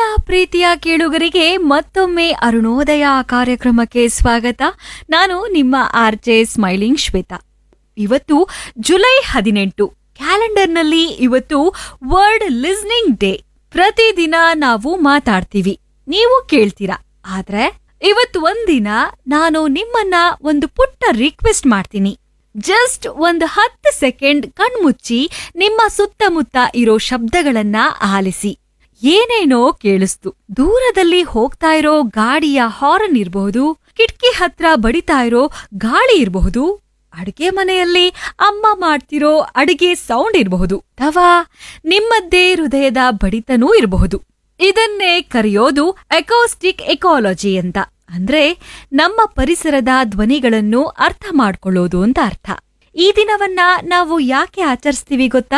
ಪ್ರೀತಿಯ ಕೇಳುಗರಿಗೆ ಮತ್ತೊಮ್ಮೆ ಅರುಣೋದಯ ಕಾರ್ಯಕ್ರಮಕ್ಕೆ ಸ್ವಾಗತ ನಾನು ನಿಮ್ಮ ಆರ್ ಜೆ ಸ್ಮೈಲಿಂಗ್ ಶ್ವೇತಾ ಇವತ್ತು ಜುಲೈ ಹದಿನೆಂಟು ಕ್ಯಾಲೆಂಡರ್ನಲ್ಲಿ ಇವತ್ತು ವರ್ಲ್ಡ್ ಲಿಸ್ನಿಂಗ್ ಡೇ ಪ್ರತಿದಿನ ನಾವು ಮಾತಾಡ್ತೀವಿ ನೀವು ಕೇಳ್ತೀರಾ ಆದ್ರೆ ಇವತ್ತು ಒಂದಿನ ನಾನು ನಿಮ್ಮನ್ನ ಒಂದು ಪುಟ್ಟ ರಿಕ್ವೆಸ್ಟ್ ಮಾಡ್ತೀನಿ ಜಸ್ಟ್ ಒಂದು ಹತ್ತು ಸೆಕೆಂಡ್ ಕಣ್ಮುಚ್ಚಿ ನಿಮ್ಮ ಸುತ್ತಮುತ್ತ ಇರೋ ಶಬ್ದಗಳನ್ನ ಆಲಿಸಿ ಏನೇನೋ ಕೇಳಿಸ್ತು ದೂರದಲ್ಲಿ ಹೋಗ್ತಾ ಇರೋ ಗಾಡಿಯ ಹಾರನ್ ಇರಬಹುದು ಕಿಟಕಿ ಹತ್ರ ಬಡಿತಾ ಇರೋ ಗಾಳಿ ಇರಬಹುದು ಅಡ್ಗೆ ಮನೆಯಲ್ಲಿ ಅಮ್ಮ ಮಾಡ್ತಿರೋ ಅಡಿಗೆ ಸೌಂಡ್ ಇರಬಹುದು ಅಥವಾ ನಿಮ್ಮದ್ದೇ ಹೃದಯದ ಬಡಿತನೂ ಇರಬಹುದು ಇದನ್ನೇ ಕರೆಯೋದು ಎಕೋಸ್ಟಿಕ್ ಎಕಾಲಜಿ ಅಂತ ಅಂದ್ರೆ ನಮ್ಮ ಪರಿಸರದ ಧ್ವನಿಗಳನ್ನು ಅರ್ಥ ಮಾಡ್ಕೊಳ್ಳೋದು ಅಂತ ಅರ್ಥ ಈ ದಿನವನ್ನ ನಾವು ಯಾಕೆ ಆಚರಿಸ್ತೀವಿ ಗೊತ್ತಾ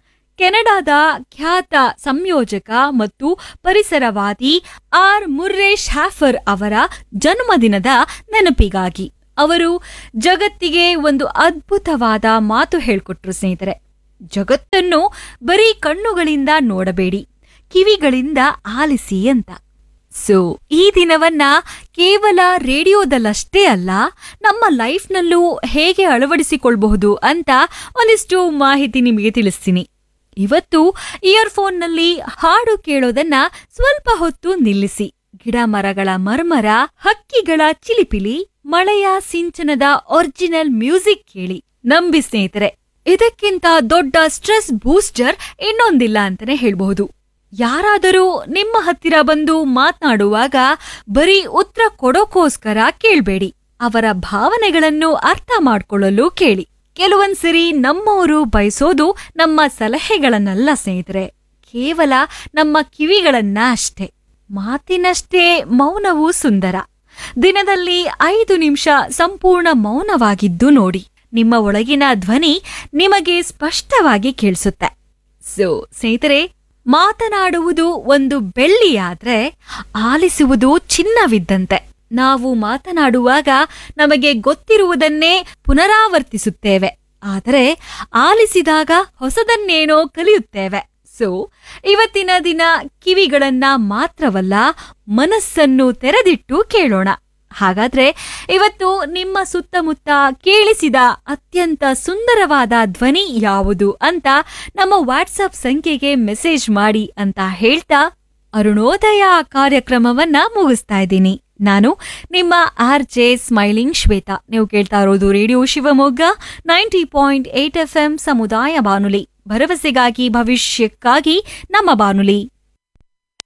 ಕೆನಡಾದ ಖ್ಯಾತ ಸಂಯೋಜಕ ಮತ್ತು ಪರಿಸರವಾದಿ ಆರ್ ಮುರ್ರೆ ಶಾಫರ್ ಅವರ ಜನ್ಮದಿನದ ನೆನಪಿಗಾಗಿ ಅವರು ಜಗತ್ತಿಗೆ ಒಂದು ಅದ್ಭುತವಾದ ಮಾತು ಹೇಳ್ಕೊಟ್ರು ಸ್ನೇಹಿತರೆ ಜಗತ್ತನ್ನು ಬರೀ ಕಣ್ಣುಗಳಿಂದ ನೋಡಬೇಡಿ ಕಿವಿಗಳಿಂದ ಆಲಿಸಿ ಅಂತ ಸೊ ಈ ದಿನವನ್ನ ಕೇವಲ ರೇಡಿಯೋದಲ್ಲಷ್ಟೇ ಅಲ್ಲ ನಮ್ಮ ಲೈಫ್ನಲ್ಲೂ ಹೇಗೆ ಅಳವಡಿಸಿಕೊಳ್ಬಹುದು ಅಂತ ಒಂದಿಷ್ಟು ಮಾಹಿತಿ ನಿಮಗೆ ತಿಳಿಸ್ತೀನಿ ಇವತ್ತು ಇಯರ್ಫೋನ್ನಲ್ಲಿ ಹಾಡು ಕೇಳೋದನ್ನ ಸ್ವಲ್ಪ ಹೊತ್ತು ನಿಲ್ಲಿಸಿ ಗಿಡ ಮರಗಳ ಮರ್ಮರ ಹಕ್ಕಿಗಳ ಚಿಲಿಪಿಲಿ ಮಳೆಯ ಸಿಂಚನದ ಒರಿಜಿನಲ್ ಮ್ಯೂಸಿಕ್ ಕೇಳಿ ನಂಬಿ ಸ್ನೇಹಿತರೆ ಇದಕ್ಕಿಂತ ದೊಡ್ಡ ಸ್ಟ್ರೆಸ್ ಬೂಸ್ಟರ್ ಇನ್ನೊಂದಿಲ್ಲ ಅಂತಾನೆ ಹೇಳ್ಬಹುದು ಯಾರಾದರೂ ನಿಮ್ಮ ಹತ್ತಿರ ಬಂದು ಮಾತನಾಡುವಾಗ ಬರೀ ಉತ್ತರ ಕೊಡೋಕೋಸ್ಕರ ಕೇಳ್ಬೇಡಿ ಅವರ ಭಾವನೆಗಳನ್ನು ಅರ್ಥ ಮಾಡ್ಕೊಳ್ಳಲು ಕೇಳಿ ಕೆಲವೊಂದ್ಸರಿ ನಮ್ಮವರು ಬಯಸೋದು ನಮ್ಮ ಸಲಹೆಗಳನ್ನಲ್ಲ ಸ್ನೇಹಿತರೆ ಕೇವಲ ನಮ್ಮ ಕಿವಿಗಳನ್ನ ಅಷ್ಟೇ ಮಾತಿನಷ್ಟೇ ಮೌನವು ಸುಂದರ ದಿನದಲ್ಲಿ ಐದು ನಿಮಿಷ ಸಂಪೂರ್ಣ ಮೌನವಾಗಿದ್ದು ನೋಡಿ ನಿಮ್ಮ ಒಳಗಿನ ಧ್ವನಿ ನಿಮಗೆ ಸ್ಪಷ್ಟವಾಗಿ ಕೇಳಿಸುತ್ತೆ ಸೊ ಸ್ನೇಹಿತರೆ ಮಾತನಾಡುವುದು ಒಂದು ಬೆಳ್ಳಿಯಾದ್ರೆ ಆಲಿಸುವುದು ಚಿನ್ನವಿದ್ದಂತೆ ನಾವು ಮಾತನಾಡುವಾಗ ನಮಗೆ ಗೊತ್ತಿರುವುದನ್ನೇ ಪುನರಾವರ್ತಿಸುತ್ತೇವೆ ಆದರೆ ಆಲಿಸಿದಾಗ ಹೊಸದನ್ನೇನೋ ಕಲಿಯುತ್ತೇವೆ ಸೊ ಇವತ್ತಿನ ದಿನ ಕಿವಿಗಳನ್ನ ಮಾತ್ರವಲ್ಲ ಮನಸ್ಸನ್ನು ತೆರೆದಿಟ್ಟು ಕೇಳೋಣ ಹಾಗಾದ್ರೆ ಇವತ್ತು ನಿಮ್ಮ ಸುತ್ತಮುತ್ತ ಕೇಳಿಸಿದ ಅತ್ಯಂತ ಸುಂದರವಾದ ಧ್ವನಿ ಯಾವುದು ಅಂತ ನಮ್ಮ ವಾಟ್ಸಪ್ ಸಂಖ್ಯೆಗೆ ಮೆಸೇಜ್ ಮಾಡಿ ಅಂತ ಹೇಳ್ತಾ ಅರುಣೋದಯ ಕಾರ್ಯಕ್ರಮವನ್ನ ಮುಗಿಸ್ತಾ ಇದ್ದೀನಿ ನಾನು ನಿಮ್ಮ ಆರ್ ಜೆ ಸ್ಮೈಲಿಂಗ್ ಶ್ವೇತಾ ನೀವು ಕೇಳ್ತಾ ಇರೋದು radio Shivamogga ninety point eight F M ಸಮುದಾಯ ಬಾನುಲಿ ಭರವಸೆಗಾಗಿ ಭವಿಷ್ಯಕ್ಕಾಗಿ ನಮ್ಮ ಬಾನುಲಿ